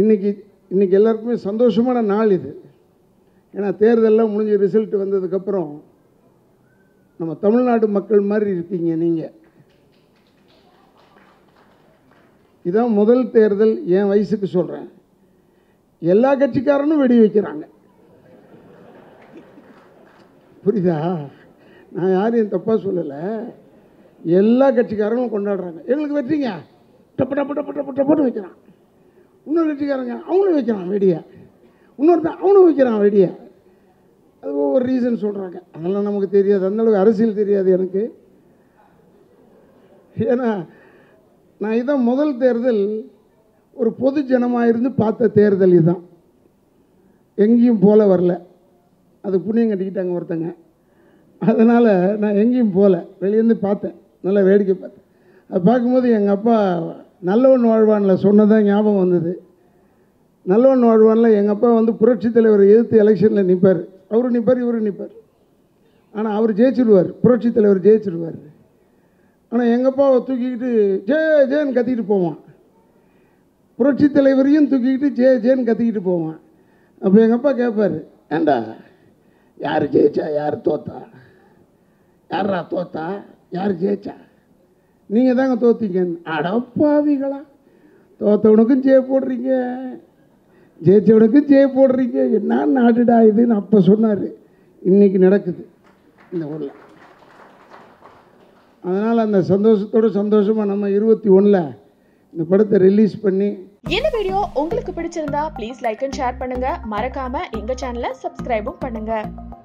இன்னைக்கு இன்னைக்கு எல்லாருக்குமே சந்தோஷமான நாள் இது ஏன்னா தேர்தல்லாம் முடிஞ்சு ரிசல்ட் வந்ததுக்கப்புறம் நம்ம தமிழ்நாடு மக்கள் மாதிரி இருக்கீங்க நீங்கள் இதான் முதல் தேர்தல் என் வயசுக்கு சொல்கிறேன் எல்லா கட்சிக்காரனும் வெடி வைக்கிறாங்க புரியுதா நான் யாரையும் தப்பாக சொல்லலை எல்லா கட்சிக்காரனும் கொண்டாடுறாங்க எங்களுக்கு வெற்றிங்க டப்பு டப்பு டப்பு டப்பு டப்புன்னு வைக்கிறான் இன்னொரு கட்சிக்காரங்க அவனும் வைக்கிறான் வெடியை இன்னொருத்தன் அவனும் வைக்கிறான் வெடியை அது ஒவ்வொரு ரீசன் சொல்கிறாங்க அதெல்லாம் நமக்கு தெரியாது அந்த அளவுக்கு அரசியல் தெரியாது எனக்கு ஏன்னா நான் இதான் முதல் தேர்தல் ஒரு பொது ஜனமாக இருந்து பார்த்த தேர்தல் இதுதான் எங்கேயும் போல வரல அது புண்ணியம் கட்டிக்கிட்டாங்க ஒருத்தங்க அதனால் நான் எங்கேயும் போகல வெளியேருந்து பார்த்தேன் நல்லா வேடிக்கை பார்த்தேன் அது பார்க்கும்போது எங்கள் அப்பா நல்லவன் வாழ்வானில் சொன்னதான் ஞாபகம் வந்தது நல்லவன் வாழ்வானில் எங்கள் அப்பா வந்து புரட்சித் தலைவர் எதிர்த்து எலெக்ஷனில் நிற்பார் அவரும் நிற்பார் இவரும் நிற்பார் ஆனால் அவர் ஜெயிச்சிடுவார் புரட்சித் தலைவர் ஜெயிச்சிடுவார் ஆனால் எங்கள் அப்பாவை தூக்கிக்கிட்டு ஜே ஜேன்னு கத்திக்கிட்டு போவான் புரட்சித் தலைவரையும் தூக்கிக்கிட்டு ஜே ஜேன்னு கத்திக்கிட்டு போவான் அப்போ எங்கள் அப்பா கேட்பார் ஏண்டா யார் ஜெயிச்சா யார் தோத்தா யாரா தோத்தா யார் ஜெயிச்சா நீங்கள் தாங்க தோத்தீங்கன்னு அடப்பாவிகளா தோத்தவனுக்கும் ஜெய போடுறீங்க ஜெயிச்சவனுக்கும் ஜெய போடுறீங்க என்ன நாடுடா இதுன்னு அப்போ சொன்னார் இன்னைக்கு நடக்குது இந்த ஊரில் அதனால் அந்த சந்தோஷத்தோட சந்தோஷமாக நம்ம இருபத்தி ஒன்றில் இந்த படத்தை ரிலீஸ் பண்ணி இந்த வீடியோ உங்களுக்கு பிடிச்சிருந்தா ப்ளீஸ் லைக் அண்ட் ஷேர் பண்ணுங்க மறக்காம எங்க சேனலை சப்ஸ்கிரைபும் பண்ணுங்க